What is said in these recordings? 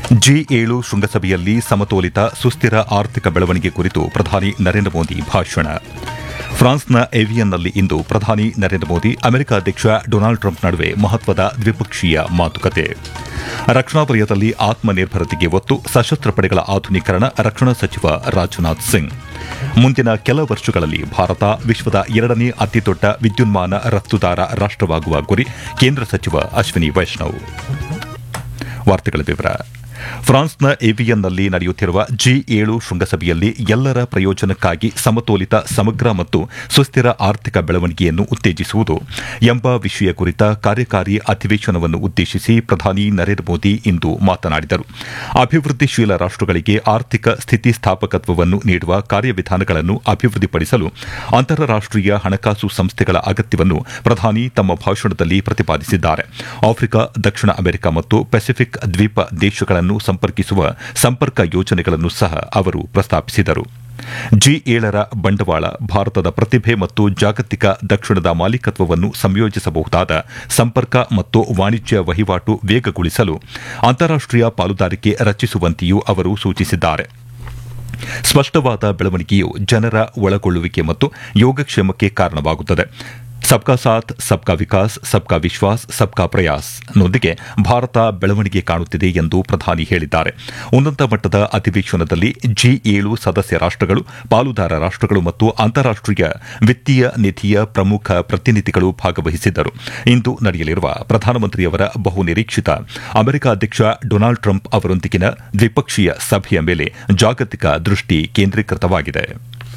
G ಏಳು ಶೃಂಗಸಭೆಯಲ್ಲಿ ಸಮತೋಲಿತ ಸುಸ್ಥಿರ ಆರ್ಥಿಕ ಬೆಳವಣಿಗೆ ಕುರಿತು ಪ್ರಧಾನಿ ನರೇಂದ್ರ ಮೋದಿ ಭಾಷಣ ಫ್ರಾನ್ಸ್ನ ಏವಿಯನ್ನಲ್ಲಿ ಇಂದು ಪ್ರಧಾನಿ ನರೇಂದ್ರ ಮೋದಿ ಅಮೆರಿಕ ಅಧ್ಯಕ್ಷ ಡೊನಾಲ್ಡ್ ಟ್ರಂಪ್ ನಡುವೆ ಮಹತ್ವದ ದ್ವಿಪಕ್ಷೀಯ ಮಾತುಕತೆ ರಕ್ಷಣಾ ವಲಯದಲ್ಲಿ ಆತ್ಮನಿರ್ಭರತೆಗೆ ಒತ್ತು ಸಶಸ್ತ್ರ ಪಡೆಗಳ ಆಧುನೀಕರಣ ರಕ್ಷಣಾ ಸಚಿವ ರಾಜನಾಥ್ ಸಿಂಗ್ ಮುಂದಿನ ಕೆಲ ವರ್ಷಗಳಲ್ಲಿ ಭಾರತ ವಿಶ್ವದ ಎರಡನೇ ಅತಿದೊಡ್ಡ ವಿದ್ಯುನ್ಮಾನ ರಫ್ತುದಾರ ರಾಷ್ಟವಾಗುವ ಗುರಿ ಕೇಂದ್ರ ಸಚಿವ ಅಶ್ವಿನಿ ವೈಷ್ಣವ್ ವಾರ್ತೆಗಳ ವಿವರ ಫ್ರಾನ್ಸ್ನ ಏವಿಯನ್ನಲ್ಲಿ ನಡೆಯುತ್ತಿರುವ ಜಿ ಏಳು ಶೃಂಗಸಭೆಯಲ್ಲಿ ಎಲ್ಲರ ಪ್ರಯೋಜನಕ್ಕಾಗಿ ಸಮತೋಲಿತ ಸಮಗ್ರ ಮತ್ತು ಸುಸ್ಥಿರ ಆರ್ಥಿಕ ಬೆಳವಣಿಗೆಯನ್ನು ಉತ್ತೇಜಿಸುವುದು ಎಂಬ ವಿಷಯ ಕುರಿತ ಕಾರ್ಯಕಾರಿ ಅಧಿವೇಶನವನ್ನು ಉದ್ದೇಶಿಸಿ ಪ್ರಧಾನಿ ನರೇಂದ್ರ ಮೋದಿ ಇಂದು ಮಾತನಾಡಿದರು ಅಭಿವೃದ್ಧಿಶೀಲ ರಾಷ್ಟಗಳಿಗೆ ಆರ್ಥಿಕ ಸ್ಥಿತಿಸ್ಥಾಪಕತ್ವವನ್ನು ನೀಡುವ ಕಾರ್ಯವಿಧಾನಗಳನ್ನು ಅಭಿವೃದ್ಧಿಪಡಿಸಲು ಅಂತಾರಾಷ್ಟೀಯ ಹಣಕಾಸು ಸಂಸ್ಥೆಗಳ ಅಗತ್ಯವನ್ನು ಪ್ರಧಾನಿ ತಮ್ಮ ಭಾಷಣದಲ್ಲಿ ಪ್ರತಿಪಾದಿಸಿದ್ದಾರೆ ಆಫ್ರಿಕಾ ದಕ್ಷಿಣ ಅಮೆರಿಕ ಮತ್ತು ಪೆಸಿಫಿಕ್ ದ್ವೀಪ ದೇಶಗಳನ್ನು ಸಂಪರ್ಕಿಸುವ ಸಂಪರ್ಕ ಯೋಜನೆಗಳನ್ನು ಸಹ ಅವರು ಪ್ರಸ್ತಾಪಿಸಿದರು ಜಿ ಏಳರ ಬಂಡವಾಳ ಭಾರತದ ಪ್ರತಿಭೆ ಮತ್ತು ಜಾಗತಿಕ ದಕ್ಷಿಣದ ಮಾಲೀಕತ್ವವನ್ನು ಸಂಯೋಜಿಸಬಹುದಾದ ಸಂಪರ್ಕ ಮತ್ತು ವಾಣಿಜ್ಯ ವಹಿವಾಟು ವೇಗಗೊಳಿಸಲು ಅಂತಾರಾಷ್ಟೀಯ ಪಾಲುದಾರಿಕೆ ರಚಿಸುವಂತೆಯೂ ಅವರು ಸೂಚಿಸಿದ್ದಾರೆ ಸ್ಪಷ್ಟವಾದ ಬೆಳವಣಿಗೆಯು ಜನರ ಒಳಗೊಳ್ಳುವಿಕೆ ಮತ್ತು ಯೋಗಕ್ಷೇಮಕ್ಕೆ ಕಾರಣವಾಗುತ್ತದೆ ಸಬ್ಕಾ ಸಾಥ್ ಸಬ್ಕಾ ವಿಕಾಸ್ ಸಬ್ಕಾ ವಿಶ್ವಾಸ್ ಸಬ್ಕಾ ಪ್ರಯಾಸ್ ನೊಂದಿಗೆ ಭಾರತ ಬೆಳವಣಿಗೆ ಕಾಣುತ್ತಿದೆ ಎಂದು ಪ್ರಧಾನಿ ಹೇಳಿದ್ದಾರೆ ಉನ್ನತ ಮಟ್ಟದ ಅಧಿವೇಶನದಲ್ಲಿ ಜಿ ಏಳು ಸದಸ್ಯ ರಾಷ್ಟಗಳು ಪಾಲುದಾರ ರಾಷ್ಟಗಳು ಮತ್ತು ಅಂತಾರಾಷ್ಟೀಯ ವಿತ್ತೀಯ ನಿಧಿಯ ಪ್ರಮುಖ ಪ್ರತಿನಿಧಿಗಳು ಭಾಗವಹಿಸಿದ್ದರು ಇಂದು ನಡೆಯಲಿರುವ ಪ್ರಧಾನಮಂತ್ರಿಯವರ ಬಹುನಿರೀಕ್ಷಿತ ಅಮೆರಿಕ ಅಧ್ಯಕ್ಷ ಡೊನಾಲ್ಡ್ ಟ್ರಂಪ್ ಅವರೊಂದಿಗಿನ ದ್ವಿಪಕ್ಷೀಯ ಸಭೆಯ ಮೇಲೆ ಜಾಗತಿಕ ದೃಷ್ಟಿ ಕೇಂದ್ರೀಕೃತವಾಗಿದೆ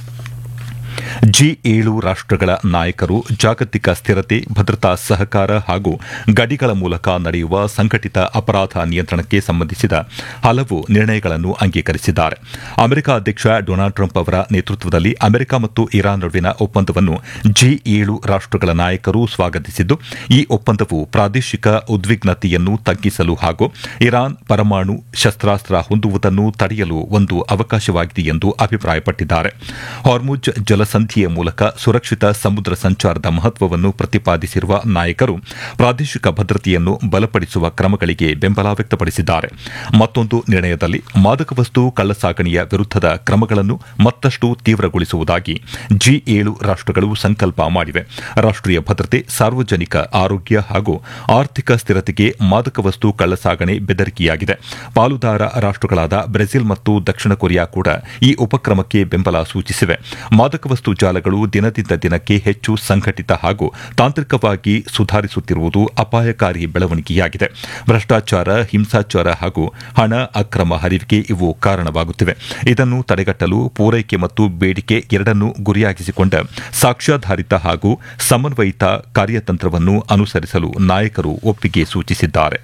ಜಿ ಏಳು ರಾಷ್ಟಗಳ ನಾಯಕರು ಜಾಗತಿಕ ಸ್ಥಿರತೆ ಭದ್ರತಾ ಸಹಕಾರ ಹಾಗೂ ಗಡಿಗಳ ಮೂಲಕ ನಡೆಯುವ ಸಂಘಟಿತ ಅಪರಾಧ ನಿಯಂತ್ರಣಕ್ಕೆ ಸಂಬಂಧಿಸಿದ ಹಲವು ನಿರ್ಣಯಗಳನ್ನು ಅಂಗೀಕರಿಸಿದ್ದಾರೆ ಅಮೆರಿಕ ಅಧ್ಯಕ್ಷ ಡೊನಾಲ್ಡ್ ಟ್ರಂಪ್ ಅವರ ನೇತೃತ್ವದಲ್ಲಿ ಅಮೆರಿಕ ಮತ್ತು ಇರಾನ್ ನಡುವಿನ ಒಪ್ಪಂದವನ್ನು ಜಿ ಏಳು ರಾಷ್ಟಗಳ ನಾಯಕರು ಸ್ವಾಗತಿಸಿದ್ದು ಈ ಒಪ್ಪಂದವು ಪ್ರಾದೇಶಿಕ ಉದ್ವಿಗ್ನತೆಯನ್ನು ತಗ್ಗಿಸಲು ಹಾಗೂ ಇರಾನ್ ಪರಮಾಣು ಶಸ್ತ್ರಾಸ್ತ್ರ ಹೊಂದುವುದನ್ನು ತಡೆಯಲು ಒಂದು ಅವಕಾಶವಾಗಿದೆ ಎಂದು ಅಭಿಪ್ರಾಯಪಟ್ಟಿದ್ದಾರೆ ಹಾರ್ಮುಜ್ ಜಲಸಂಧಿಯ ಮೂಲಕ ಸುರಕ್ಷಿತ ಸಮುದ್ರ ಸಂಚಾರದ ಮಹತ್ವವನ್ನು ಪ್ರತಿಪಾದಿಸಿರುವ ನಾಯಕರು ಪ್ರಾದೇಶಿಕ ಭದ್ರತೆಯನ್ನು ಬಲಪಡಿಸುವ ಕ್ರಮಗಳಿಗೆ ಬೆಂಬಲ ವ್ಯಕ್ತಪಡಿಸಿದ್ದಾರೆ ಮತ್ತೊಂದು ನಿರ್ಣಯದಲ್ಲಿ ಮಾದಕ ವಸ್ತು ಕಳ್ಳಸಾಗಣೆಯ ವಿರುದ್ದದ ಕ್ರಮಗಳನ್ನು ಮತ್ತಷ್ಟು ತೀವ್ರಗೊಳಿಸುವುದಾಗಿ ಜಿ ಏಳು ರಾಷ್ಟಗಳು ಸಂಕಲ್ಪ ಮಾಡಿವೆ ರಾಷ್ಟೀಯ ಭದ್ರತೆ ಸಾರ್ವಜನಿಕ ಆರೋಗ್ಯ ಹಾಗೂ ಆರ್ಥಿಕ ಸ್ಥಿರತೆಗೆ ಮಾದಕ ವಸ್ತು ಕಳ್ಳಸಾಗಣೆ ಬೆದರಿಕೆಯಾಗಿದೆ ಪಾಲುದಾರ ರಾಷ್ಟಗಳಾದ ಬ್ರೆಜಿಲ್ ಮತ್ತು ದಕ್ಷಿಣ ಕೊರಿಯಾ ಕೂಡ ಈ ಉಪಕ್ರಮಕ್ಕೆ ಬೆಂಬಲ ಸೂಚಿಸಿವೆ ಮಾದಕ ವಸ್ತು ಜಾಲಗಳು ದಿನದಿಂದ ದಿನಕ್ಕೆ ಹೆಚ್ಚು ಸಂಘಟಿತ ಹಾಗೂ ತಾಂತ್ರಿಕವಾಗಿ ಸುಧಾರಿಸುತ್ತಿರುವುದು ಅಪಾಯಕಾರಿ ಬೆಳವಣಿಗೆಯಾಗಿದೆ ಭ್ರಷ್ಟಾಚಾರ ಹಿಂಸಾಚಾರ ಹಾಗೂ ಹಣ ಅಕ್ರಮ ಹರಿವಿಗೆ ಇವು ಕಾರಣವಾಗುತ್ತಿವೆ ಇದನ್ನು ತಡೆಗಟ್ಟಲು ಪೂರೈಕೆ ಮತ್ತು ಬೇಡಿಕೆ ಎರಡನ್ನೂ ಗುರಿಯಾಗಿಸಿಕೊಂಡ ಸಾಕ್ಷ್ಯಾಧಾರಿತ ಹಾಗೂ ಸಮನ್ವಯಿತ ಕಾರ್ಯತಂತ್ರವನ್ನು ಅನುಸರಿಸಲು ನಾಯಕರು ಒಪ್ಪಿಗೆ ಸೂಚಿಸಿದ್ದಾರೆ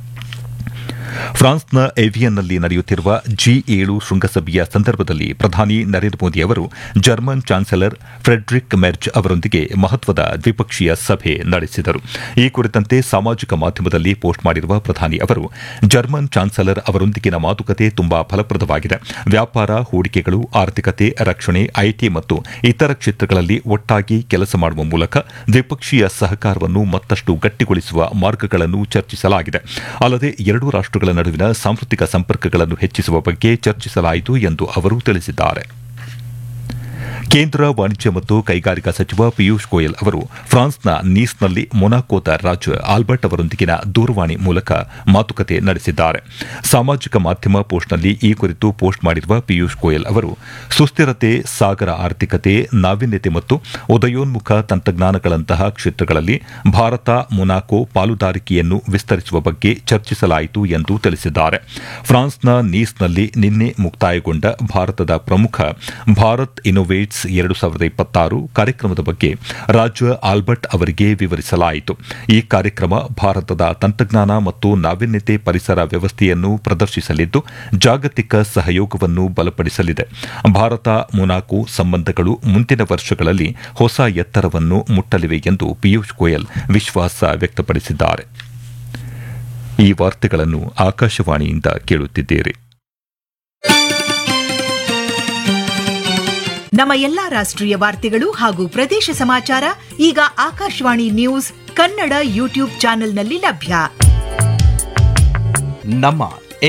ಫ್ರಾನ್ಸ್ನ ಏವಿಯನ್ನಲ್ಲಿ ನಡೆಯುತ್ತಿರುವ ಜಿ ಏಳು ಶೃಂಗಸಭೆಯ ಸಂದರ್ಭದಲ್ಲಿ ಪ್ರಧಾನಿ ನರೇಂದ್ರ ಮೋದಿ ಅವರು ಜರ್ಮನ್ ಚಾನ್ಸಲರ್ ಫ್ರೆಡ್ರಿಕ್ ಮೆರ್ಜ್ ಅವರೊಂದಿಗೆ ಮಹತ್ವದ ದ್ವಿಪಕ್ಷೀಯ ಸಭೆ ನಡೆಸಿದರು ಈ ಕುರಿತಂತೆ ಸಾಮಾಜಿಕ ಮಾಧ್ಯಮದಲ್ಲಿ ಪೋಸ್ಟ್ ಮಾಡಿರುವ ಪ್ರಧಾನಿ ಅವರು ಜರ್ಮನ್ ಚಾನ್ಸಲರ್ ಅವರೊಂದಿಗಿನ ಮಾತುಕತೆ ತುಂಬಾ ಫಲಪ್ರದವಾಗಿದೆ ವ್ಯಾಪಾರ ಹೂಡಿಕೆಗಳು ಆರ್ಥಿಕತೆ ರಕ್ಷಣೆ ಐಟಿ ಮತ್ತು ಇತರ ಕ್ಷೇತ್ರಗಳಲ್ಲಿ ಒಟ್ಟಾಗಿ ಕೆಲಸ ಮಾಡುವ ಮೂಲಕ ದ್ವಿಪಕ್ಷೀಯ ಸಹಕಾರವನ್ನು ಮತ್ತಷ್ಟು ಗಟ್ಟಿಗೊಳಿಸುವ ಮಾರ್ಗಗಳನ್ನು ಚರ್ಚಿಸಲಾಗಿದೆ ಅಲ್ಲದೆ ಎರಡೂ ರಾಷ್ಟಗಳ ನಡುವಿನ ಸಾಂಸ್ಕೃತಿಕ ಸಂಪರ್ಕಗಳನ್ನು ಹೆಚ್ಚಿಸುವ ಬಗ್ಗೆ ಚರ್ಚಿಸಲಾಯಿತು ಎಂದು ಅವರು ತಿಳಿಸಿದ್ದಾರೆ ಕೇಂದ್ರ ವಾಣಿಜ್ಯ ಮತ್ತು ಕೈಗಾರಿಕಾ ಸಚಿವ ಪಿಯೂಷ್ ಗೋಯಲ್ ಅವರು ಫ್ರಾನ್ಸ್ನ ನೀಸ್ನಲ್ಲಿ ಮೊನಾಕೋದ ರಾಜ ಆಲ್ಬರ್ಟ್ ಅವರೊಂದಿಗಿನ ದೂರವಾಣಿ ಮೂಲಕ ಮಾತುಕತೆ ನಡೆಸಿದ್ದಾರೆ ಸಾಮಾಜಿಕ ಮಾಧ್ಯಮ ಪೋಸ್ಟ್ನಲ್ಲಿ ಈ ಕುರಿತು ಪೋಸ್ಟ್ ಮಾಡಿರುವ ಪಿಯೂಷ್ ಗೋಯಲ್ ಅವರು ಸುಸ್ಥಿರತೆ ಸಾಗರ ಆರ್ಥಿಕತೆ ನಾವೀನ್ಯತೆ ಮತ್ತು ಉದಯೋನ್ಮುಖ ತಂತ್ರಜ್ಞಾನಗಳಂತಹ ಕ್ಷೇತ್ರಗಳಲ್ಲಿ ಭಾರತ ಮೊನಾಕೋ ಪಾಲುದಾರಿಕೆಯನ್ನು ವಿಸ್ತರಿಸುವ ಬಗ್ಗೆ ಚರ್ಚಿಸಲಾಯಿತು ಎಂದು ತಿಳಿಸಿದ್ದಾರೆ ಫ್ರಾನ್ಸ್ನ ನೀಸ್ನಲ್ಲಿ ನಿನ್ನೆ ಮುಕ್ತಾಯಗೊಂಡ ಭಾರತದ ಪ್ರಮುಖ ಭಾರತ್ ಇನೋವೇಟ್ಸ್ ಎರಡು ಸಾವಿರದ ಇಪ್ಪತ್ತಾರು ಕಾರ್ಯಕ್ರಮದ ಬಗ್ಗೆ ರಾಜ ಆಲ್ಬರ್ಟ್ ಅವರಿಗೆ ವಿವರಿಸಲಾಯಿತು ಈ ಕಾರ್ಯಕ್ರಮ ಭಾರತದ ತಂತ್ರಜ್ಞಾನ ಮತ್ತು ನಾವೀನ್ಯತೆ ಪರಿಸರ ವ್ಯವಸ್ಥೆಯನ್ನು ಪ್ರದರ್ಶಿಸಲಿದ್ದು ಜಾಗತಿಕ ಸಹಯೋಗವನ್ನು ಬಲಪಡಿಸಲಿದೆ ಭಾರತ ಮೊನಾಕೋ ಸಂಬಂಧಗಳು ಮುಂದಿನ ವರ್ಷಗಳಲ್ಲಿ ಹೊಸ ಎತ್ತರವನ್ನು ಮುಟ್ಟಲಿವೆ ಎಂದು ಪಿಯೂಷ್ ಗೋಯಲ್ ವಿಶ್ವಾಸ ವ್ಯಕ್ತಪಡಿಸಿದ್ದಾರೆ ಈ ವಾರ್ತೆಗಳನ್ನು ಆಕಾಶವಾಣಿಯಿಂದ ಕೇಳುತ್ತಿದ್ದೀರಿ ನಮ್ಮ ಎಲ್ಲಾ ರಾಷ್ಟ್ರೀಯ ವಾರ್ತೆಗಳು ಹಾಗೂ ಪ್ರದೇಶ ಸಮಾಚಾರ ಈಗ ಆಕಾಶವಾಣಿ ನ್ಯೂಸ್ ಕನ್ನಡ ಯೂಟ್ಯೂಬ್ ಚಾನೆಲ್ನಲ್ಲಿ ಲಭ್ಯ ನಮ್ಮ